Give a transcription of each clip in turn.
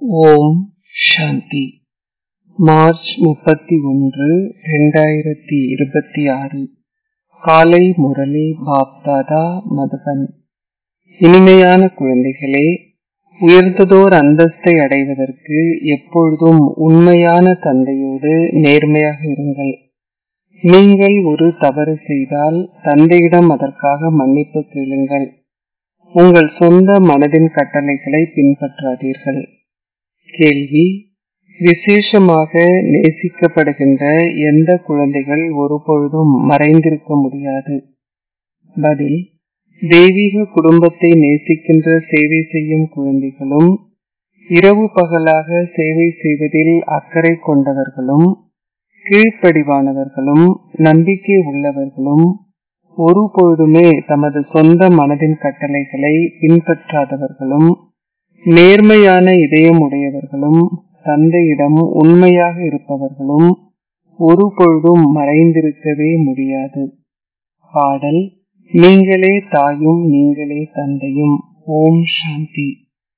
ஓம் சாந்தி March முப்பத்தி ஒன்று இரண்டாயிரத்தி இருபத்தி ஆறு காலை முரளி பாப்தாதா மதுபன் இனிமையான குழந்தைகளே உயர்ந்ததோர் அந்தஸ்தை அடைவதற்கு எப்பொழுதும் உண்மையான தந்தையோடு நேர்மையாக இருங்கள் நீங்கள் ஒரு தவறு செய்தால் தந்தையிடம் அதற்காக மன்னிப்பு கேளுங்கள் உங்கள் சொந்த மனதின் கட்டளைகளை பின்பற்றாதீர்கள் கேள்வி விசேஷமாக நேசிக்கப்படுகின்ற எந்த குழந்தைகள் ஒருபொழுதும் மறைந்திருக்க முடியாது பதில் தெய்வீக குடும்பத்தை நேசிக்கின்ற சேவை செய்யும் குழந்தைகளும் இரவு பகலாக சேவை செய்வதில் அக்கறை கொண்டவர்களும் கீழ்ப்படிவானவர்களும் நம்பிக்கை உள்ளவர்களும் ஒரு பொழுதுமே தமது சொந்த மனதின் கட்டளைகளை பின்பற்றாதவர்களும் நேர்மையான இதயம் உடையவர்களும் தந்தையிடம் உண்மையாக இருப்பவர்களும் ஒரு பொழுதும் மறைந்திருக்கவே முடியாது பாடல் நீங்களே தாயும் நீங்களே தந்தையும் ஓம் சாந்தி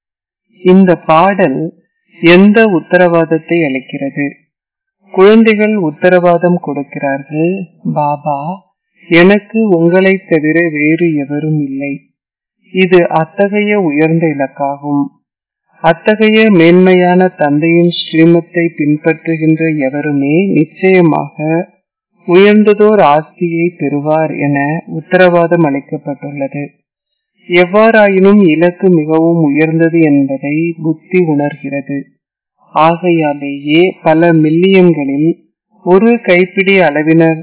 இந்த பாடல் எந்த உத்தரவாதத்தை அளிக்கிறது குழந்தைகள் உத்தரவாதம் கொடுக்கிறார்கள் பாபா எனக்கு உங்களை தவிர வேறு எவரும் இல்லை இது அத்தகைய உயர்ந்த இலக்காகும் அத்தகைய மேன்மையான தந்தையின் ஸ்ரீமத்தை பின்பற்றுகின்ற எவருமே நிச்சயமாக உயர்ந்ததோர் ஆஸ்தியை பெறுவார் என உத்தரவாதம் அளிக்கப்பட்டுள்ளது எவ்வாறாயினும் இலக்கு மிகவும் உயர்ந்தது என்பதை புத்தி உணர்கிறது ஆகையாலேயே பல மில்லியன்களில் ஒரு கைப்பிடி அளவினர்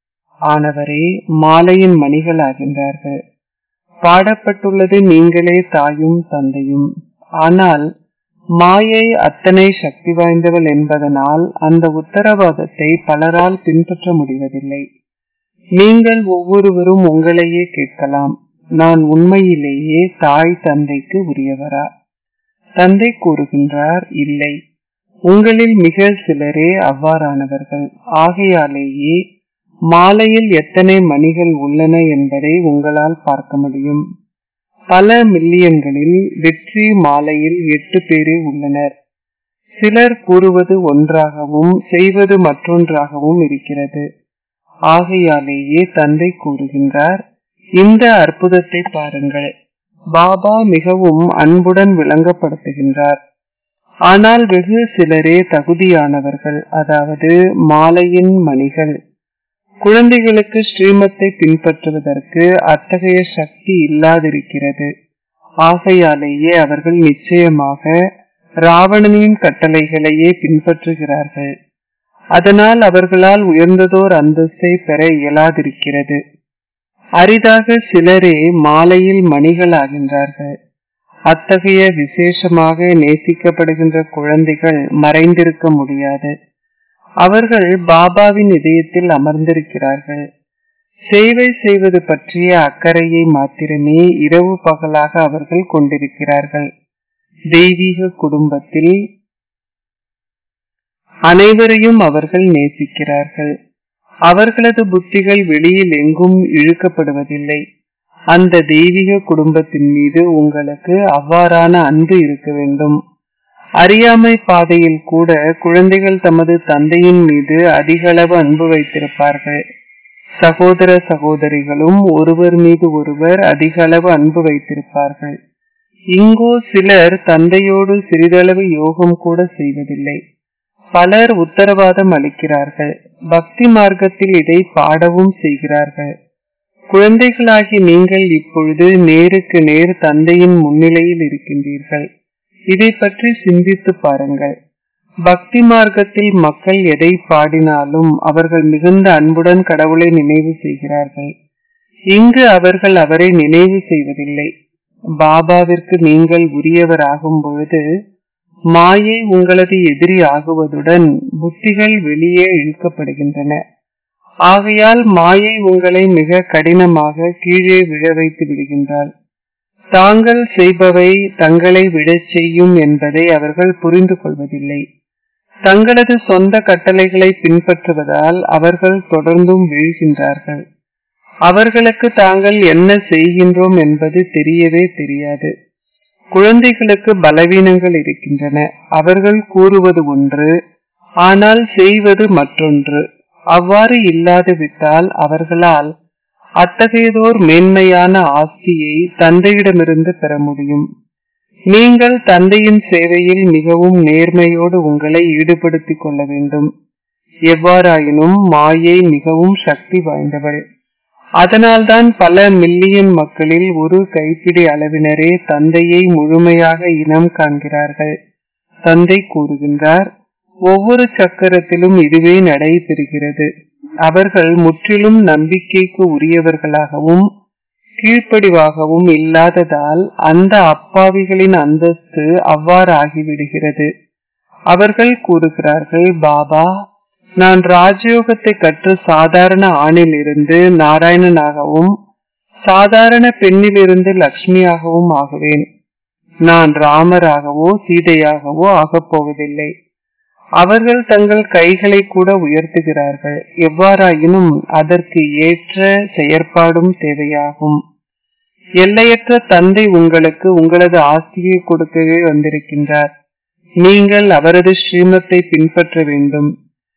ஆனவரே மாலையின் மணிகள் ஆகின்றார்கள் பாடப்பட்டுள்ளது நீங்களே தாயும் தந்தையும் ஆனால் மாயை அத்தனை சக்தி வாய்ந்தவள் என்பதனால் அந்த உத்தரவாதத்தை பலரால் பின்பற்ற முடிவதில்லை நீங்கள் ஒவ்வொருவரும் உங்களையே கேட்கலாம் நான் உண்மையிலேயே தாய் தந்தைக்கு உரியவரா தந்தை கூறுகின்றார் இல்லை உங்களில் மிக சிலரே அவ்வாறானவர்கள் ஆகையாலேயே மாலையில் எத்தனை மணிகள் உள்ளன என்பதை உங்களால் பார்க்க முடியும் பல மில்லியன்களில் வெற்றி மாலையில் எட்டு பேரே உள்ளனர் சிலர் கூறுவது ஒன்றாகவும் செய்வது மற்றொன்றாகவும் இருக்கிறது ஆகையாலேயே தந்தை கூறுகின்றார் இந்த அற்புதத்தை பாருங்கள் பாபா மிகவும் அன்புடன் விளங்கப்படுத்துகின்றார் ஆனால் வெகு சிலரே தகுதியானவர்கள் அதாவது மாலையின் மணிகள் குழந்தைகளுக்கு ஸ்ரீமத்தை பின்பற்றுவதற்கு அத்தகைய சக்தி இல்லாதிருக்கிறது ஆகையாலேயே அவர்கள் நிச்சயமாக ராவணனின் கட்டளைகளையே பின்பற்றுகிறார்கள் அதனால் அவர்களால் உயர்ந்ததோர் அந்தஸ்தை பெற இயலாதிருக்கிறது அரிதாக சிலரே மாலையில் மணிகள் ஆகின்றார்கள் அத்தகைய விசேஷமாக நேசிக்கப்படுகின்ற குழந்தைகள் மறைந்திருக்க முடியாது அவர்கள் பாபாவின் இதயத்தில் அமர்ந்திருக்கிறார்கள் சேவை செய்வது பற்றிய அக்கறையை மாத்திரமே இரவு பகலாக அவர்கள் கொண்டிருக்கிறார்கள் தெய்வீக குடும்பத்தில் அனைவரையும் அவர்கள் நேசிக்கிறார்கள் அவர்களது புத்திகள் வெளியில் எங்கும் இழுக்கப்படுவதில்லை அந்த தெய்வீக குடும்பத்தின் மீது உங்களுக்கு அவ்வாறான அன்பு இருக்க வேண்டும் அறியாமை பாதையில் கூட குழந்தைகள் தமது தந்தையின் மீது அதிக அளவு அன்பு வைத்திருப்பார்கள் சகோதர சகோதரிகளும் ஒருவர் மீது ஒருவர் அதிக அளவு அன்பு வைத்திருப்பார்கள் இங்கோ சிலர் தந்தையோடு சிறிதளவு யோகம் கூட செய்வதில்லை பலர் உத்தரவாதம் அளிக்கிறார்கள் பக்தி மார்க்கத்தில் இதை பாடவும் செய்கிறார்கள் குழந்தைகளாகி நீங்கள் இப்பொழுது நேருக்கு நேர் தந்தையின் முன்னிலையில் இருக்கின்றீர்கள் இதை பற்றி சிந்தித்து பாருங்கள் பக்தி மார்க்கத்தில் மக்கள் எதை பாடினாலும் அவர்கள் மிகுந்த அன்புடன் கடவுளை நினைவு செய்கிறார்கள் இங்கு அவர்கள் அவரை நினைவு செய்வதில்லை பாபாவிற்கு நீங்கள் உரியவராகும் பொழுது மாயை உங்களது எதிரி ஆகுவதுடன் புத்திகள் வெளியே இழுக்கப்படுகின்றன ஆகையால் மாயை உங்களை மிக கடினமாக கீழே விழ வைத்து விடுகின்றாள் தாங்கள் செய்பவை தங்களை விடச் செய்யும் என்பதை அவர்கள் புரிந்து கொள்வதில்லை தங்களது சொந்த கட்டளைகளை பின்பற்றுவதால் அவர்கள் தொடர்ந்தும் வீழ்கின்றார்கள் அவர்களுக்கு தாங்கள் என்ன செய்கின்றோம் என்பது தெரியவே தெரியாது குழந்தைகளுக்கு பலவீனங்கள் இருக்கின்றன அவர்கள் கூறுவது ஒன்று ஆனால் செய்வது மற்றொன்று அவ்வாறு இல்லாது விட்டால் அவர்களால் அத்தகையதோர் மேன்மையான ஆஸ்தியை தந்தையிடமிருந்து பெற முடியும் நீங்கள் தந்தையின் சேவையில் மிகவும் நேர்மையோடு உங்களை ஈடுபடுத்திக் கொள்ள வேண்டும் எவ்வாறாயினும் மாயை மிகவும் சக்தி வாய்ந்தவள் அதனால்தான் பல மில்லியன் மக்களில் ஒரு கைப்பிடி அளவினரே தந்தையை முழுமையாக இனம் காண்கிறார்கள் தந்தை கூறுகின்றார் ஒவ்வொரு சக்கரத்திலும் இதுவே நடைபெறுகிறது அவர்கள் முற்றிலும் நம்பிக்கைக்கு உரியவர்களாகவும் கீழ்ப்படிவாகவும் இல்லாததால் அந்த அப்பாவிகளின் அந்தஸ்து அவ்வாறு ஆகிவிடுகிறது அவர்கள் கூறுகிறார்கள் பாபா நான் ராஜயோகத்தை கற்று சாதாரண ஆணிலிருந்து நாராயணனாகவும் சாதாரண பெண்ணிலிருந்து லக்ஷ்மியாகவும் ஆகுவேன் நான் ராமராகவோ சீதையாகவோ ஆகப் போவதில்லை அவர்கள் தங்கள் கைகளை கூட உயர்த்துகிறார்கள் எவ்வாறாயினும் அதற்கு ஏற்ற செயற்பாடும் தேவையாகும் எல்லையற்ற தந்தை உங்களுக்கு உங்களது ஆஸ்தியை கொடுக்கவே வந்திருக்கின்றார் நீங்கள் அவரது ஸ்ரீமத்தை பின்பற்ற வேண்டும்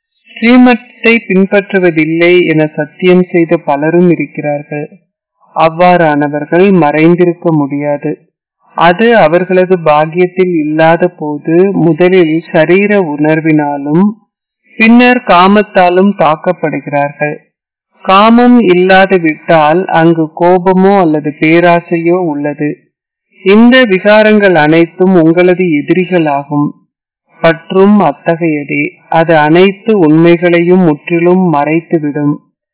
ஸ்ரீமத்தை பின்பற்றுவதில்லை என சத்தியம் செய்த பலரும் இருக்கிறார்கள் அவ்வாறானவர்கள் மறைந்திருக்க முடியாது அது அவர்களது பாக்கியத்தில் இல்லாத போது முதலில் சரீர உணர்வினாலும் பின்னர் காமத்தாலும் தாக்கப்படுகிறார்கள் காமம் இல்லாது விட்டால் அங்கு கோபமோ அல்லது பேராசையோ உள்ளது இந்த விகாரங்கள் அனைத்தும் உங்களது எதிரிகளாகும் பற்றும் அத்தகையதே அது அனைத்து உண்மைகளையும் முற்றிலும் மறைத்துவிடும்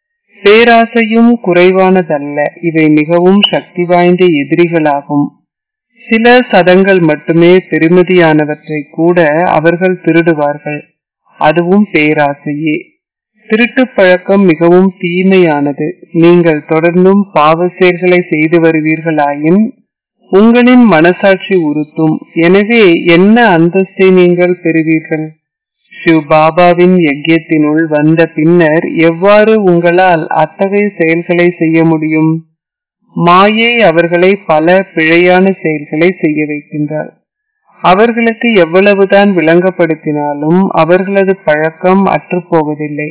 பேராசையும் குறைவானதல்ல இவை மிகவும் சக்தி வாய்ந்த எதிரிகளாகும் சில சதங்கள் மட்டுமே பெருமதியானவற்றை கூட அவர்கள் திருடுவார்கள் அதுவும் பேராசையே திருட்டு பழக்கம் மிகவும் தீமையானது நீங்கள் தொடர்ந்தும் பாவ செயல்களை செய்து வருவீர்களாயின் உங்களின் மனசாட்சி உறுத்தும் எனவே என்ன அந்தஸ்தை நீங்கள் பெறுவீர்கள் சிவ் பாபாவின் யஜ்யத்தினுள் வந்த பின்னர் எவ்வாறு உங்களால் அத்தகைய செயல்களை செய்ய முடியும் மாயை அவர்களை பல பிழையான செயல்களை செய்ய வைக்கின்றார் அவர்களுக்கு எவ்வளவுதான் விளங்கப்படுத்தினாலும் அவர்களது பழக்கம் அற்றுப்போவதில்லை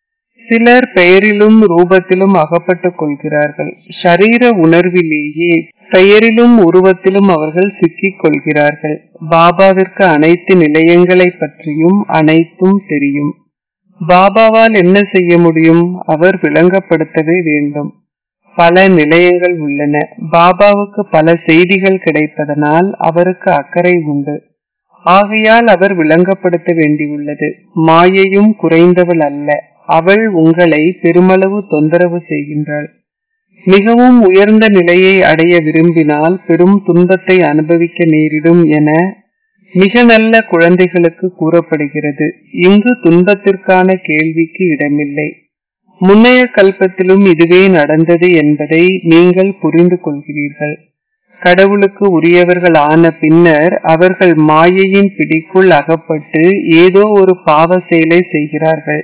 சிலர் பெயரிலும் ரூபத்திலும் அகப்பட்டுக் கொள்கிறார்கள் ஷரீர உணர்விலேயே பெயரிலும் உருவத்திலும் அவர்கள் சிக்கிக் கொள்கிறார்கள் பாபாவிற்கு அனைத்து நிலையங்களை பற்றியும் அனைத்தும் தெரியும் பாபாவால் என்ன செய்ய முடியும் அவர் விளங்கப்படுத்தவே வேண்டும் பல நிலையங்கள் உள்ளன பாபாவுக்கு பல செய்திகள் கிடைப்பதனால் அவருக்கு அக்கறை உண்டு ஆகையால் அவர் விளங்கப்படுத்த வேண்டியுள்ளது மாயையும் குறைந்தவள் அல்ல அவள் உங்களை பெருமளவு தொந்தரவு செய்கின்றாள் மிகவும் உயர்ந்த நிலையை அடைய விரும்பினால் பெரும் துன்பத்தை அனுபவிக்க நேரிடும் என மிக நல்ல குழந்தைகளுக்கு கூறப்படுகிறது இங்கு துன்பத்திற்கான கேள்விக்கு இடமில்லை முன்னைய கல்பத்திலும் இதுவே நடந்தது என்பதை நீங்கள் புரிந்து கொள்கிறீர்கள் கடவுளுக்கு உரியவர்கள் ஆன பின்னர் அவர்கள் மாயையின் பிடிக்குள் அகப்பட்டு ஏதோ ஒரு பாவ செயலை செய்கிறார்கள்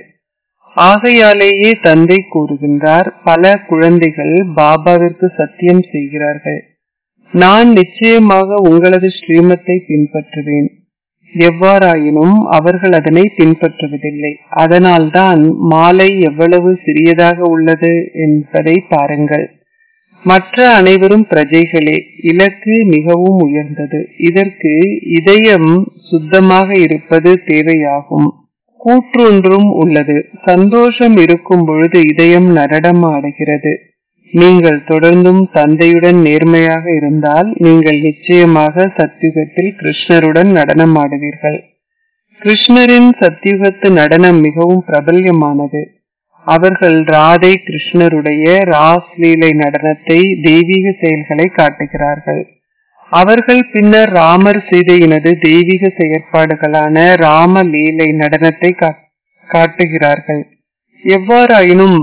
ஆகையாலேயே தந்தை கூறுகின்றார் பல குழந்தைகள் பாபாவிற்கு சத்தியம் செய்கிறார்கள் நான் நிச்சயமாக உங்களது ஸ்ரீமத்தை பின்பற்றுவேன் எவ்வாறாயினும் அவர்கள் அதனை பின்பற்றுவதில்லை அதனால்தான் மாலை எவ்வளவு சிறியதாக உள்ளது என்பதை பாருங்கள் மற்ற அனைவரும் பிரஜைகளே இலக்கு மிகவும் உயர்ந்தது இதற்கு இதயம் சுத்தமாக இருப்பது தேவையாகும் கூற்றொன்றும் உள்ளது சந்தோஷம் இருக்கும் பொழுது இதயம் நடனமாடுகிறது நீங்கள் தொடர்ந்தும் தந்தையுடன் நேர்மையாக இருந்தால் நீங்கள் நிச்சயமாக சத்தியுகத்தில் கிருஷ்ணருடன் நடனம் ஆடுவீர்கள் கிருஷ்ணரின் சத்தியுகத்து நடனம் மிகவும் பிரபல்யமானது அவர்கள் ராதை கிருஷ்ணருடைய ராஸ் லீலை நடனத்தை தெய்வீக செயல்களை காட்டுகிறார்கள் அவர்கள் பின்னர் ராமர் சீதையினது தெய்வீக செயற்பாடுகளான ராம லீலை நடனத்தை காட்டுகிறார்கள் எவ்வாறாயினும்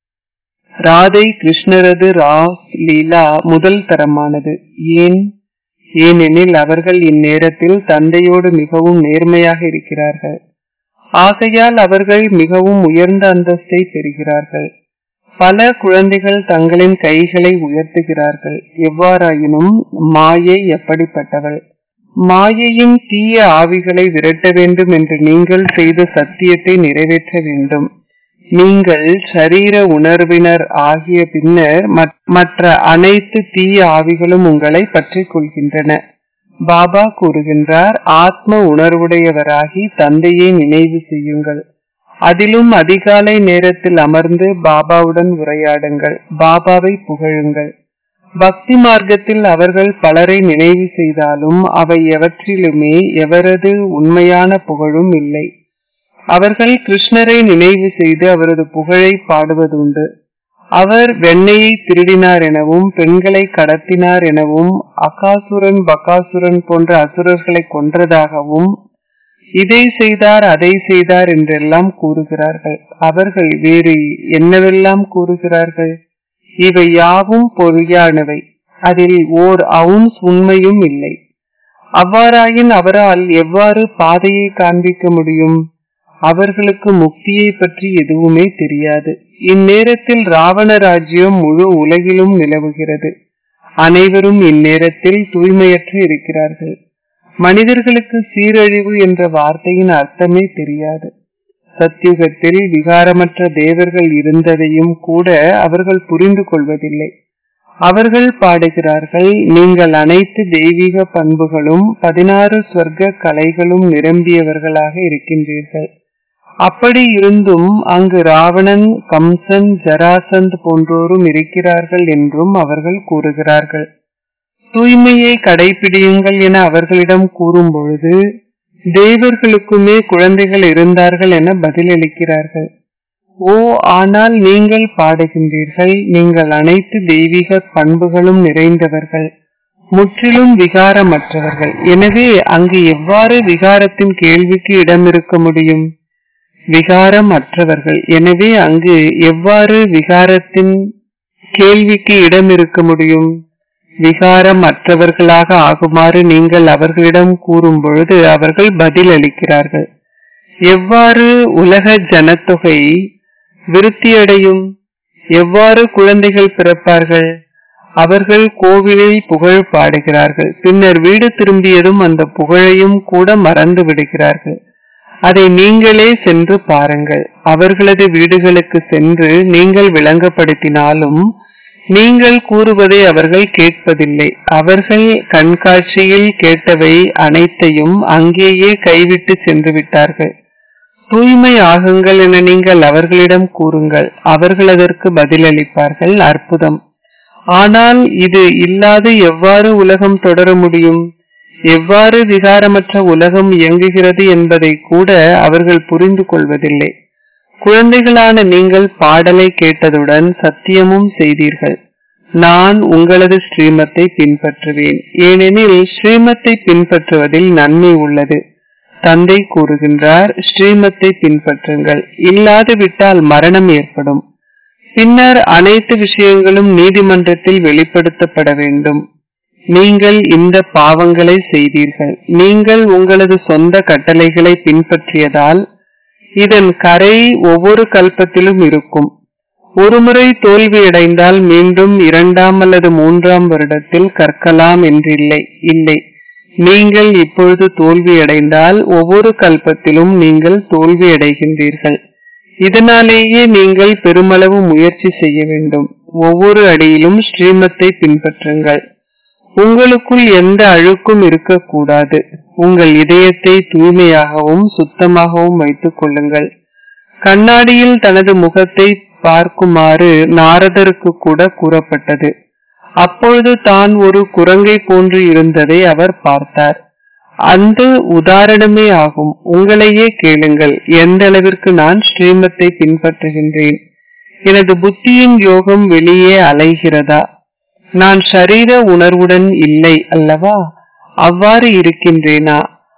ராதை கிருஷ்ணரது ராஸ் லீலா முதல் தரமானது ஏன் ஏனெனில் அவர்கள் இந்நேரத்தில் தந்தையோடு மிகவும் நேர்மையாக இருக்கிறார்கள் ஆகையால் அவர்கள் மிகவும் உயர்ந்த அந்தஸ்தை பெறுகிறார்கள் பல குழந்தைகள் தங்களின் கைகளை உயர்த்துகிறார்கள் எவ்வாறாயினும் மாயை எப்படிப்பட்டவள் மாயையின் தீய ஆவிகளை விரட்ட வேண்டும் என்று நீங்கள் செய்த சத்தியத்தை நிறைவேற்ற வேண்டும் நீங்கள் சரீர உணர்வினர் ஆகிய பின்னர் மற்ற அனைத்து தீய ஆவிகளும் உங்களை பற்றிக் கொள்கின்றன பாபா கூறுகின்றார் ஆத்ம உணர்வுடையவராகி தந்தையை நினைவு செய்யுங்கள் அதிலும் அதிகாலை நேரத்தில் அமர்ந்து பாபாவுடன் உரையாடுங்கள் பாபாவை புகழுங்கள் பக்தி மார்க்கத்தில் அவர்கள் பலரை நினைவு செய்தாலும் அவை எவற்றிலுமே எவரது உண்மையான புகழும் இல்லை அவர்கள் கிருஷ்ணரை நினைவு செய்து அவரது புகழை பாடுவதுண்டு அவர் வெண்ணையை திருடினார் எனவும் பெண்களை கடத்தினார் எனவும் அகாசுரன் பகாசுரன் போன்ற அசுரர்களை கொன்றதாகவும் இதை செய்தார் அதை செய்தார் என்றெல்லாம் கூறுகிறார்கள் அவர்கள் வேறு என்னவெல்லாம் கூறுகிறார்கள் இவை யாவும் பொய்யானவை அதில் ஓர் அவுன்ஸ் உண்மையும் இல்லை அவ்வாறாயின் அவரால் எவ்வாறு பாதையை காண்பிக்க முடியும் அவர்களுக்கு முக்தியை பற்றி எதுவுமே தெரியாது இந்நேரத்தில் ராவண ராஜ்யம் முழு உலகிலும் நிலவுகிறது அனைவரும் இந்நேரத்தில் தூய்மையற்று இருக்கிறார்கள் மனிதர்களுக்கு சீரழிவு என்ற வார்த்தையின் அர்த்தமே தெரியாது சத்தியுகத்தில் விகாரமற்ற தேவர்கள் இருந்ததையும் கூட அவர்கள் புரிந்து கொள்வதில்லை அவர்கள் பாடுகிறார்கள் நீங்கள் அனைத்து தெய்வீக பண்புகளும் பதினாறு சொர்க்க கலைகளும் நிரம்பியவர்களாக இருக்கின்றீர்கள் அப்படி இருந்தும் அங்கு ராவணன் கம்சன் ஜராசந்த் போன்றோரும் இருக்கிறார்கள் என்றும் அவர்கள் கூறுகிறார்கள் தூய்மையை கடைபிடியுங்கள் என அவர்களிடம் கூறும் பொழுது தேவர்களுக்குமே குழந்தைகள் இருந்தார்கள் என பதிலளிக்கிறார்கள் ஓ ஆனால் நீங்கள் பாடுகின்றீர்கள் நீங்கள் அனைத்து தெய்வீக பண்புகளும் நிறைந்தவர்கள் முற்றிலும் விகாரமற்றவர்கள் எனவே அங்கு எவ்வாறு விகாரத்தின் கேள்விக்கு இடம் இருக்க முடியும் விகாரம் அற்றவர்கள் எனவே அங்கு எவ்வாறு விகாரத்தின் கேள்விக்கு இடம் இருக்க முடியும் விகாரம் அற்றவர்களாக ஆகுமாறு நீங்கள் அவர்களிடம் கூறும் பொழுது அவர்கள் பதில் அளிக்கிறார்கள் எவ்வாறு உலக ஜனத்தொகை விருத்தியடையும் எவ்வாறு குழந்தைகள் பிறப்பார்கள் அவர்கள் கோவிலில் புகழ் பாடுகிறார்கள் பின்னர் வீடு திரும்பியதும் அந்த புகழையும் கூட மறந்து விடுகிறார்கள் அதை நீங்களே சென்று பாருங்கள் அவர்களது வீடுகளுக்கு சென்று நீங்கள் விளங்கப்படுத்தினாலும் நீங்கள் கூறுவதை அவர்கள் கேட்பதில்லை அவர்கள் கண்காட்சியில் கேட்டவை அனைத்தையும் அங்கேயே கைவிட்டு சென்று விட்டார்கள் தூய்மை ஆகுங்கள் என நீங்கள் அவர்களிடம் கூறுங்கள் அவர்கள் அதற்கு பதிலளிப்பார்கள் அற்புதம் ஆனால் இது இல்லாது எவ்வாறு உலகம் தொடர முடியும் எவ்வாறு விகாரமற்ற உலகம் இயங்குகிறது என்பதை கூட அவர்கள் புரிந்து கொள்வதில்லை குழந்தைகளான நீங்கள் பாடலை கேட்டதுடன் சத்தியமும் செய்தீர்கள் நான் உங்களது ஸ்ரீமத்தை பின்பற்றுவேன் ஏனெனில் ஸ்ரீமத்தை பின்பற்றுவதில் நன்மை உள்ளது தந்தை கூறுகின்றார் ஸ்ரீமத்தை பின்பற்றுங்கள் இல்லாது விட்டால் மரணம் ஏற்படும் பின்னர் அனைத்து விஷயங்களும் நீதிமன்றத்தில் வெளிப்படுத்தப்பட வேண்டும் நீங்கள் இந்த பாவங்களை செய்தீர்கள் நீங்கள் உங்களது சொந்த கட்டளைகளை பின்பற்றியதால் இதன் கரை ஒவ்வொரு கல்பத்திலும் இருக்கும் ஒருமுறை தோல்வியடைந்தால் மீண்டும் இரண்டாம் அல்லது மூன்றாம் வருடத்தில் கற்கலாம் என்றில்லை இல்லை நீங்கள் இப்பொழுது தோல்வியடைந்தால் ஒவ்வொரு கல்பத்திலும் நீங்கள் தோல்வியடைகின்றீர்கள் இதனாலேயே நீங்கள் பெருமளவு முயற்சி செய்ய வேண்டும் ஒவ்வொரு அடியிலும் ஸ்ரீமத்தை பின்பற்றுங்கள் உங்களுக்குள் எந்த அழுக்கும் இருக்கக்கூடாது உங்கள் இதயத்தை தூய்மையாகவும் சுத்தமாகவும் வைத்துக் கொள்ளுங்கள் கண்ணாடியில் தனது முகத்தை பார்க்குமாறு நாரதருக்கு கூட கூறப்பட்டது அப்பொழுது தான் ஒரு குரங்கை போன்று இருந்ததை அவர் பார்த்தார் அந்த உதாரணமே ஆகும் உங்களையே கேளுங்கள் எந்த அளவிற்கு நான் ஸ்ரீமத்தை பின்பற்றுகின்றேன் எனது புத்தியின் யோகம் வெளியே அலைகிறதா நான் சரீர உணர்வுடன் இல்லை அல்லவா அவ்வாறு இருக்கின்றேனா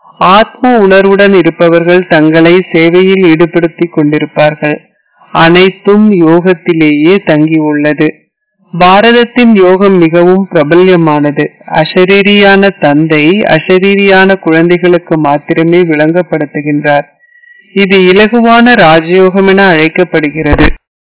ஆத்ம உணர்வுடன் இருப்பவர்கள் தங்களை சேவையில் ஈடுபடுத்திக் கொண்டிருப்பார்கள் அனைத்தும் யோகத்திலேயே தங்கி உள்ளது பாரதத்தின் யோகம் மிகவும் பிரபல்யமானது அஷரீரியான தந்தை அஷரீரியான குழந்தைகளுக்கு மாத்திரமே விளங்கப்படுத்துகின்றார் இது இலகுவான ராஜயோகம் என அழைக்கப்படுகிறது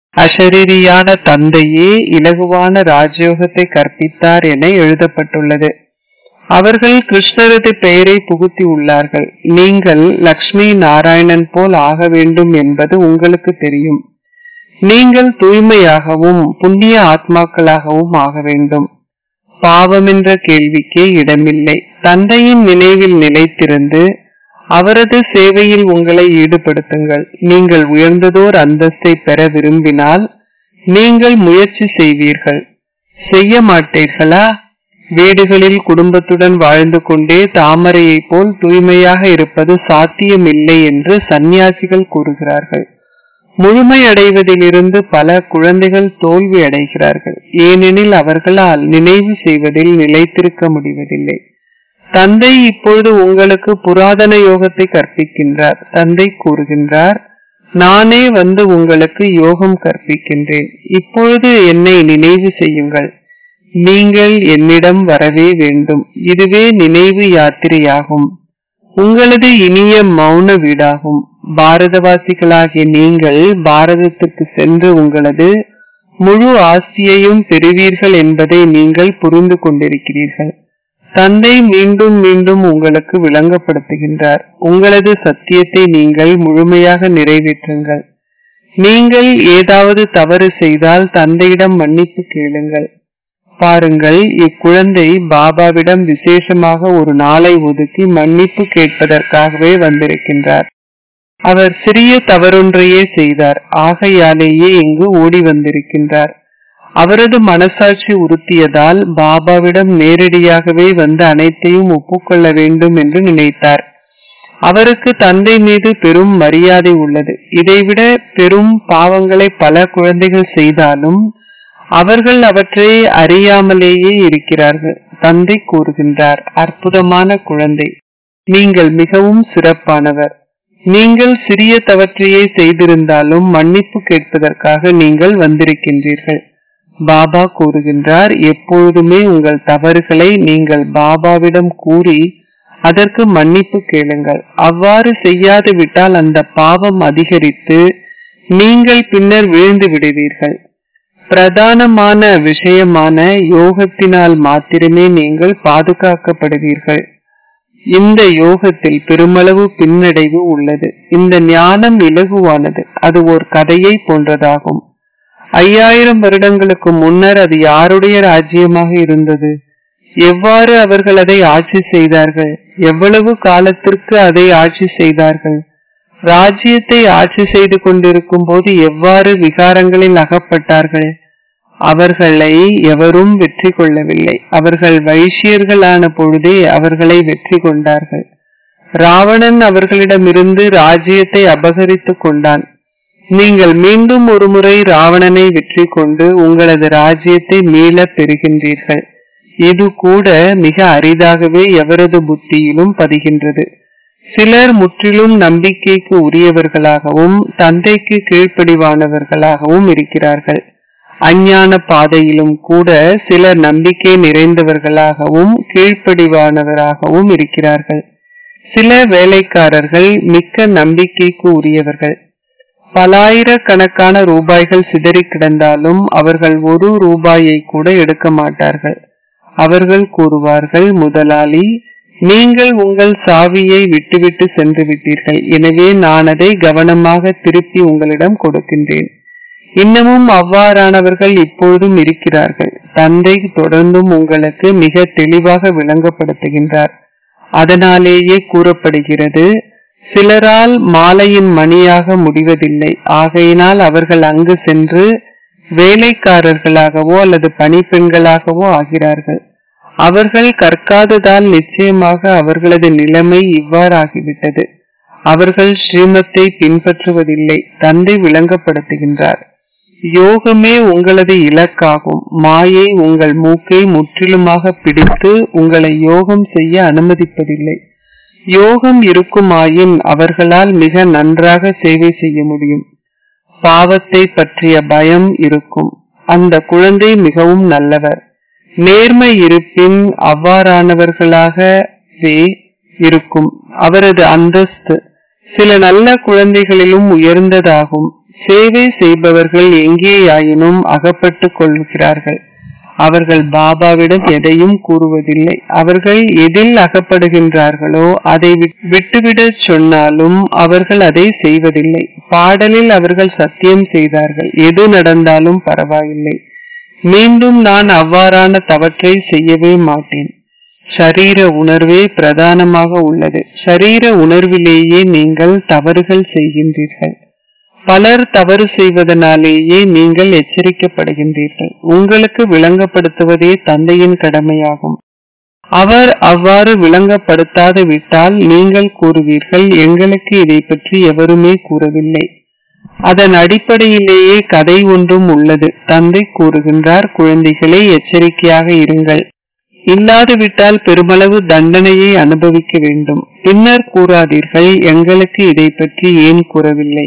அஷரீரியான தந்தையே இலகுவான ராஜயோகத்தை கற்பித்தார் என எழுதப்பட்டுள்ளது அவர்கள் கிருஷ்ணரது பெயரை புகுத்தி உள்ளார்கள் நீங்கள் லக்ஷ்மி நாராயணன் போல் ஆக வேண்டும் என்பது உங்களுக்கு தெரியும் நீங்கள் தூய்மையாகவும் புண்ணிய ஆத்மாக்களாகவும் ஆக வேண்டும் பாவம் என்ற கேள்விக்கே இடமில்லை தந்தையின் நினைவில் நிலைத்திருந்து அவரது சேவையில் உங்களை ஈடுபடுத்துங்கள் நீங்கள் உயர்ந்ததோர் அந்தஸ்தை பெற விரும்பினால் நீங்கள் முயற்சி செய்வீர்கள் செய்ய மாட்டீர்களா வீடுகளில் குடும்பத்துடன் வாழ்ந்து கொண்டே தாமரையைப் போல் தூய்மையாக இருப்பது சாத்தியமில்லை என்று சந்நியாசிகள் கூறுகிறார்கள் முழுமை அடைவதிலிருந்து பல குழந்தைகள் தோல்வி அடைகிறார்கள் ஏனெனில் அவர்களால் நினைவு செய்வதில் நிலைத்திருக்க முடிவதில்லை தந்தை இப்பொழுது உங்களுக்கு புராதன யோகத்தை கற்பிக்கின்றார் தந்தை கூறுகின்றார் நானே வந்து உங்களுக்கு யோகம் கற்பிக்கின்றேன் இப்பொழுது என்னை நினைவு செய்யுங்கள் நீங்கள் என்னிடம் வரவே வேண்டும் இதுவே நினைவு யாத்திரையாகும் உங்களது இனிய மௌன வீடாகும் பாரதவாசிகளாகிய நீங்கள் பாரதத்திற்கு சென்று உங்களது முழு ஆஸ்தியையும் பெறுவீர்கள் என்பதை நீங்கள் புரிந்து கொண்டிருக்கிறீர்கள் தந்தை மீண்டும் மீண்டும் உங்களுக்கு விளங்கப்படுத்துகின்றார் உங்களது சத்தியத்தை நீங்கள் முழுமையாக நிறைவேற்றுங்கள் நீங்கள் ஏதாவது தவறு செய்தால் தந்தையிடம் மன்னிப்பு கேளுங்கள் பாருங்கள் இக்குழந்தை பாபாவிடம் விசேஷமாக ஒரு நாளை ஒதுக்கி மன்னிப்பு கேட்பதற்காகவே வந்திருக்கின்றார் அவர் சிறிய தவறொன்றையே செய்தார் ஆகையாலேயே இங்கு ஓடி வந்திருக்கின்றார் அவரது மனசாட்சி உறுத்தியதால் பாபாவிடம் நேரடியாகவே வந்து அனைத்தையும் ஒப்புக்கொள்ள வேண்டும் என்று நினைத்தார் அவருக்கு தந்தை மீது பெரும் மரியாதை உள்ளது இதைவிட பெரும் பாவங்களை பல குழந்தைகள் செய்தாலும் அவர்கள் அவற்றை அறியாமலேயே இருக்கிறார்கள் தந்தை கூறுகின்றார் அற்புதமான குழந்தை நீங்கள் மிகவும் சிறப்பானவர் நீங்கள் சிறிய தவற்றையே செய்திருந்தாலும் மன்னிப்பு கேட்பதற்காக நீங்கள் வந்திருக்கின்றீர்கள் பாபா கூறுகின்றார் எப்பொழுதுமே உங்கள் தவறுகளை நீங்கள் பாபாவிடம் கூறி அதற்கு மன்னிப்பு கேளுங்கள் அவ்வாறு செய்யாது விட்டால் அந்த பாவம் அதிகரித்து நீங்கள் பின்னர் விழுந்து விடுவீர்கள் பிரதானமான விஷயமான யோகத்தினால் மாத்திரமே நீங்கள் பாதுகாக்கப்படுவீர்கள் இந்த யோகத்தில் பெருமளவு பின்னடைவு உள்ளது இந்த ஞானம் இலகுவானது அது ஒரு கதையை போன்றதாகும் ஐயாயிரம் வருடங்களுக்கு முன்னர் அது யாருடைய ராஜ்யமாக இருந்தது எவ்வாறு அவர்கள் அதை ஆட்சி செய்தார்கள் எவ்வளவு காலத்திற்கு அதை ஆட்சி செய்தார்கள் ராஜ்யத்தை ஆட்சி செய்து கொண்டிருக்கும் போது எவ்வாறு விகாரங்களில் அகப்பட்டார்கள் அவர்களை எவரும் வெற்றி கொள்ளவில்லை அவர்கள் வைசியர்களான பொழுதே அவர்களை வெற்றி கொண்டார்கள் ராவணன் அவர்களிடமிருந்து ராஜ்யத்தை அபகரித்துக் கொண்டான் நீங்கள் மீண்டும் ஒருமுறை ராவணனை வெற்றி கொண்டு உங்களது ராஜ்யத்தை மீள பெறுகின்றீர்கள் இது கூட மிக அரிதாகவே எவரது புத்தியிலும் பதிகின்றது சிலர் முற்றிலும் நம்பிக்கைக்கு உரியவர்களாகவும் தந்தைக்கு கீழ்ப்படிவானவர்களாகவும் இருக்கிறார்கள் அஞ்ஞான பாதையிலும் கூட சிலர் நம்பிக்கை நிறைந்தவர்களாகவும் கீழ்ப்படிவானவராகவும் இருக்கிறார்கள் சில வேலைக்காரர்கள் மிக்க நம்பிக்கைக்கு உரியவர்கள் பலாயிரக்கணக்கான ரூபாய்கள் சிதறி கிடந்தாலும் அவர்கள் ஒரு ரூபாயை கூட எடுக்க மாட்டார்கள் அவர்கள் கூறுவார்கள் முதலாளி நீங்கள் உங்கள் சாவியை விட்டுவிட்டு சென்று விட்டீர்கள் எனவே நான் அதை கவனமாக திருப்பி உங்களிடம் கொடுக்கின்றேன் இன்னமும் அவ்வாறானவர்கள் இப்பொழுதும் இருக்கிறார்கள் தந்தை தொடர்ந்தும் உங்களுக்கு மிக தெளிவாக விளங்கப்படுத்துகின்றார் அதனாலேயே கூறப்படுகிறது சிலரால் மாலையின் மணியாக முடிவதில்லை ஆகையினால் அவர்கள் அங்கு சென்று வேலைக்காரர்களாகவோ அல்லது பணிப்பெண்களாகவோ ஆகிறார்கள் அவர்கள் கற்காததால் நிச்சயமாக அவர்களது நிலைமை இவ்வாறாகிவிட்டது அவர்கள் ஸ்ரீமத்தை பின்பற்றுவதில்லை தந்தை விளங்கப்படுத்துகின்றார் யோகமே உங்களது இலக்காகும் மாயை உங்கள் மூக்கை முற்றிலுமாக பிடித்து உங்களை யோகம் செய்ய அனுமதிப்பதில்லை யோகம் இருக்குமாயின் அவர்களால் மிக நன்றாக சேவை செய்ய முடியும் பாவத்தை பற்றிய பயம் இருக்கும் அந்த குழந்தை மிகவும் நல்லவர் நேர்மை இருப்பின் அவ்வாறானவர்களாகவே இருக்கும் அவரது அந்தஸ்து சில நல்ல குழந்தைகளிலும் உயர்ந்ததாகும் சேவை செய்பவர்கள் எங்கேயாயினும் அகப்பட்டுக் கொள்கிறார்கள் அவர்கள் பாபாவிடம் எதையும் கூறுவதில்லை அவர்கள் எதில் அகப்படுகின்றார்களோ அதை விட்டுவிடச் சொன்னாலும் அவர்கள் அதை செய்வதில்லை பாடலில் அவர்கள் சத்தியம் செய்தார்கள் எது நடந்தாலும் பரவாயில்லை மீண்டும் நான் அவ்வாறான தவற்றை செய்யவே மாட்டேன் ஷரீர உணர்வே பிரதானமாக உள்ளது ஷரீர உணர்விலேயே நீங்கள் தவறுகள் செய்கின்றீர்கள் பலர் தவறு செய்வதனாலேயே நீங்கள் எச்சரிக்கப்படுகின்றீர்கள் உங்களுக்கு விளங்கப்படுத்துவதே தந்தையின் கடமையாகும் அவர் அவ்வாறு விளங்கப்படுத்தாது விட்டால் நீங்கள் கூறுவீர்கள் எங்களுக்கு இதை பற்றி எவருமே கூறவில்லை அதன் அடிப்படையிலேயே கதை ஒன்றும் உள்ளது தந்தை கூறுகின்றார் குழந்தைகளே எச்சரிக்கையாக இருங்கள் இல்லாது விட்டால் பெருமளவு தண்டனையை அனுபவிக்க வேண்டும் பின்னர் கூறாதீர்கள் எங்களுக்கு இதை பற்றி ஏன் கூறவில்லை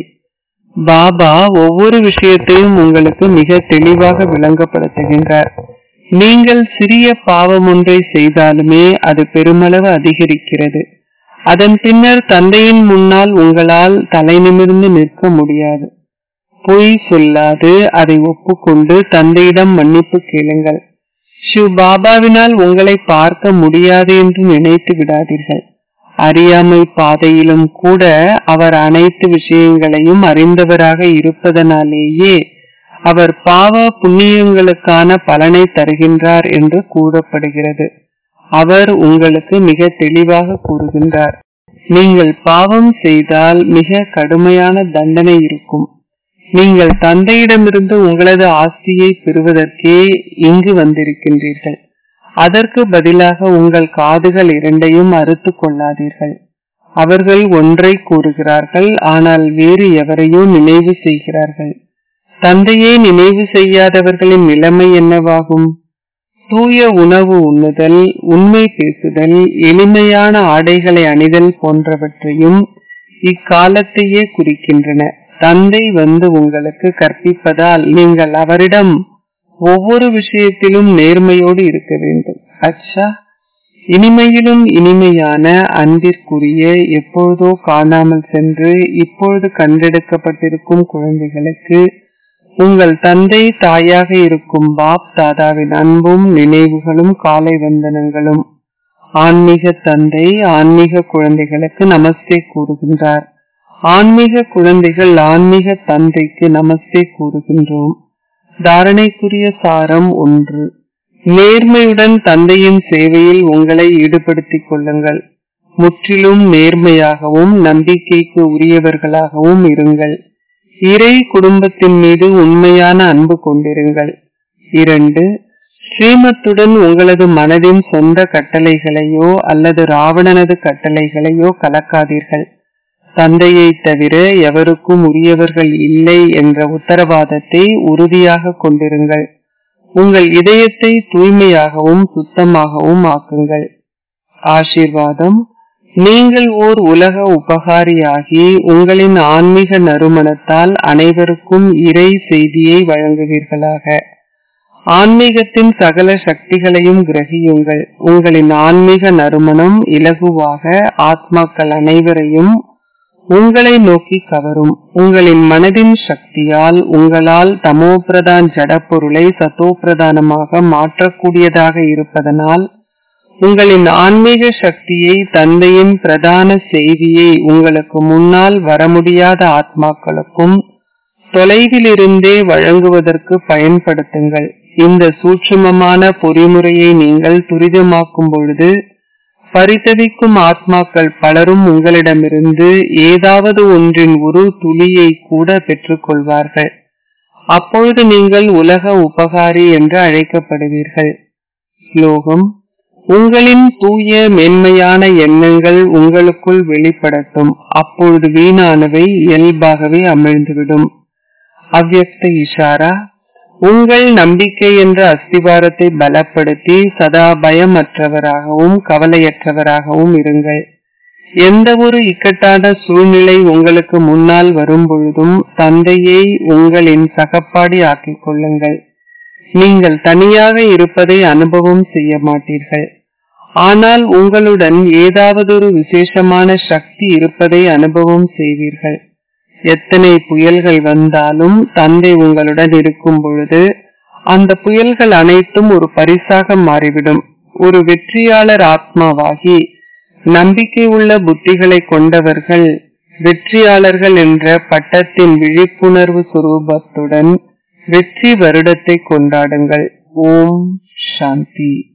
பாபா ஒவ்வொரு விஷயத்தையும் உங்களுக்கு மிக தெளிவாக விளங்கப்படுத்துகின்றார் நீங்கள் சிறிய பாவம் ஒன்றை செய்தாலுமே அது பெருமளவு அதிகரிக்கிறது அதன் பின்னர் தந்தையின் முன்னால் உங்களால் தலை நிமிர்ந்து நிற்க முடியாது பொய் சொல்லாது அதை ஒப்புக்கொண்டு தந்தையிடம் மன்னிப்பு கேளுங்கள் ஷிவ் பாபாவினால் உங்களை பார்க்க முடியாது என்று நினைத்து விடாதீர்கள் அறியாமை பாதையிலும் கூட அவர் அனைத்து விஷயங்களையும் அறிந்தவராக இருப்பதனாலேயே அவர் பாவ புண்ணியங்களுக்கான பலனை தருகின்றார் என்று கூறப்படுகிறது அவர் உங்களுக்கு மிக தெளிவாக கூறுகின்றார் நீங்கள் பாவம் செய்தால் மிக கடுமையான தண்டனை இருக்கும் நீங்கள் தந்தையிடமிருந்து உங்களது ஆஸ்தியை பெறுவதற்கே இங்கு வந்திருக்கின்றீர்கள் அதற்கு பதிலாக உங்கள் காதுகள் இரண்டையும் அறுத்து கொள்ளாதீர்கள் அவர்கள் ஒன்றை கூறுகிறார்கள் ஆனால் வேறு எவரையோ நினைவு செய்கிறார்கள் தந்தையே நினைவு செய்யாதவர்களின் நிலைமை என்னவாகும் தூய உணவு உண்ணுதல் உண்மை பேசுதல் எளிமையான ஆடைகளை அணிதல் போன்றவற்றையும் இக்காலத்தையே குறிக்கின்றன தந்தை வந்து உங்களுக்கு கற்பிப்பதால் நீங்கள் அவரிடம் ஒவ்வொரு விஷயத்திலும் நேர்மையோடு இருக்க வேண்டும் அச்சா இனிமையிலும் இனிமையான அன்பிற்குரிய எப்பொழுதோ காணாமல் சென்று இப்பொழுது கண்டெடுக்கப்பட்டிருக்கும் குழந்தைகளுக்கு உங்கள் தந்தை தாயாக இருக்கும் பாப் தாதாவின் அன்பும் நினைவுகளும் காலை வந்தனங்களும் ஆன்மீக தந்தை ஆன்மீக குழந்தைகளுக்கு நமஸ்தே கூறுகின்றார் ஆன்மீக குழந்தைகள் ஆன்மீக தந்தைக்கு நமஸ்தே கூறுகின்றோம் தாரணைக்குரிய சாரம் ஒன்று நேர்மையுடன் தந்தையின் சேவையில் உங்களை ஈடுபடுத்திக் கொள்ளுங்கள் முற்றிலும் நேர்மையாகவும் நம்பிக்கைக்கு உரியவர்களாகவும் இருங்கள் இறை குடும்பத்தின் மீது உண்மையான அன்பு கொண்டிருங்கள் இரண்டு ஸ்ரீமத்துடன் உங்களது மனதின் சொந்த கட்டளைகளையோ அல்லது ராவணனது கட்டளைகளையோ கலக்காதீர்கள் தந்தையை தவிர எவருக்கும் உரியவர்கள் இல்லை என்ற உத்தரவாதத்தை உறுதியாக கொண்டிருங்கள் உங்கள் இதயத்தை தூய்மையாகவும் சுத்தமாகவும் ஆக்குங்கள் ஆசீர்வாதம் நீங்கள் ஓர் உலக உபகாரியாகி உங்களின் ஆன்மீக நறுமணத்தால் அனைவருக்கும் இறை செய்தியை வழங்குவீர்களாக ஆன்மீகத்தின் சகல சக்திகளையும் கிரகியுங்கள் உங்களின் ஆன்மீக நறுமணம் இலகுவாக ஆத்மாக்கள் அனைவரையும் உங்களை நோக்கி கவரும் உங்களின் மனதின் சக்தியால் உங்களால் தமோபிரதான் ஜடப்பொருளை சத்தோப்பிரதானமாக மாற்றக்கூடியதாக இருப்பதனால் உங்களின் ஆன்மீக சக்தியை தந்தையின் பிரதான செய்தியை உங்களுக்கு முன்னால் வர முடியாத ஆத்மாக்களுக்கும் தொலைவிலிருந்தே வழங்குவதற்கு பயன்படுத்துங்கள் இந்த சூட்சுமமான பொறிமுறையை நீங்கள் துரிதமாக்கும் பொழுது பரிதவிக்கும் ஆத்மாக்கள் பலரும் உங்களிடமிருந்து ஏதாவது ஒன்றின் ஒரு துளியை கூட பெற்றுக்கொள்வார்கள் அப்பொழுது நீங்கள் உலக உபகாரி என்று அழைக்கப்படுவீர்கள் ஸ்லோகம் உங்களின் தூய மென்மையான எண்ணங்கள் உங்களுக்குள் வெளிப்படட்டும் அப்பொழுது வீணானவை இயல்பாகவே அமிழ்ந்துவிடும் அவ்யக்த இஷாரா உங்கள் நம்பிக்கை என்ற அஸ்திவாரத்தை பலப்படுத்தி சதா பயமற்றவராகவும் கவலையற்றவராகவும் இருங்கள் எந்த ஒரு இக்கட்டான சூழ்நிலை உங்களுக்கு முன்னால் வரும் பொழுதும் தந்தையை உங்களின் சகப்பாடி ஆக்கிக் கொள்ளுங்கள் நீங்கள் தனியாக இருப்பதை அனுபவம் செய்ய மாட்டீர்கள் ஆனால் உங்களுடன் ஏதாவதொரு விசேஷமான சக்தி இருப்பதை அனுபவம் செய்வீர்கள் எத்தனை புயல்கள் வந்தாலும் தந்தை உங்களுடன் இருக்கும் பொழுது அந்த புயல்கள் அனைத்தும் ஒரு பரிசாக மாறிவிடும் ஒரு வெற்றியாளர் ஆத்மாவாகி நம்பிக்கை உள்ள புத்திகளை கொண்டவர்கள் வெற்றியாளர்கள் என்ற பட்டத்தின் விழிப்புணர்வு சுரூபத்துடன் வெற்றி வருடத்தை கொண்டாடுங்கள் ஓம் சாந்தி